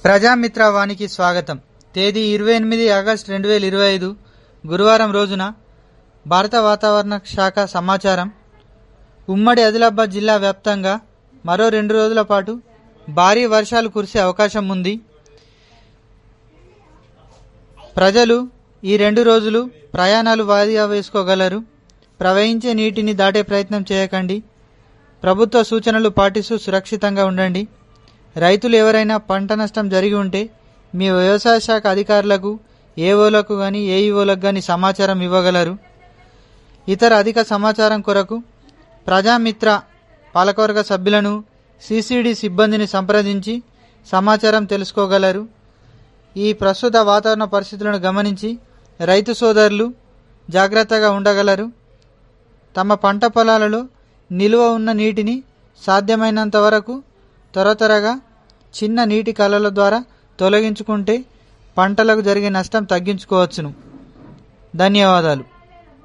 ప్రజామిత్ర వానికి స్వాగతం తేదీ ఇరవై ఎనిమిది ఆగస్టు రెండు వేల ఇరవై ఐదు గురువారం రోజున భారత వాతావరణ శాఖ సమాచారం ఉమ్మడి ఆదిలాబాద్ జిల్లా వ్యాప్తంగా మరో రెండు రోజుల పాటు భారీ వర్షాలు కురిసే అవకాశం ఉంది ప్రజలు ఈ రెండు రోజులు ప్రయాణాలు వాయిదా వేసుకోగలరు ప్రవహించే నీటిని దాటే ప్రయత్నం చేయకండి ప్రభుత్వ సూచనలు పాటిస్తూ సురక్షితంగా ఉండండి రైతులు ఎవరైనా పంట నష్టం జరిగి ఉంటే మీ వ్యవసాయ శాఖ అధికారులకు ఏఓలకు కానీ ఏఈఓలకు కానీ సమాచారం ఇవ్వగలరు ఇతర అధిక సమాచారం కొరకు ప్రజామిత్ర పాలకవర్గ సభ్యులను సిసిడి సిబ్బందిని సంప్రదించి సమాచారం తెలుసుకోగలరు ఈ ప్రస్తుత వాతావరణ పరిస్థితులను గమనించి రైతు సోదరులు జాగ్రత్తగా ఉండగలరు తమ పంట పొలాలలో నిలువ ఉన్న నీటిని సాధ్యమైనంత వరకు త్వర త్వరగా చిన్న నీటి కళల ద్వారా తొలగించుకుంటే పంటలకు జరిగే నష్టం తగ్గించుకోవచ్చును ధన్యవాదాలు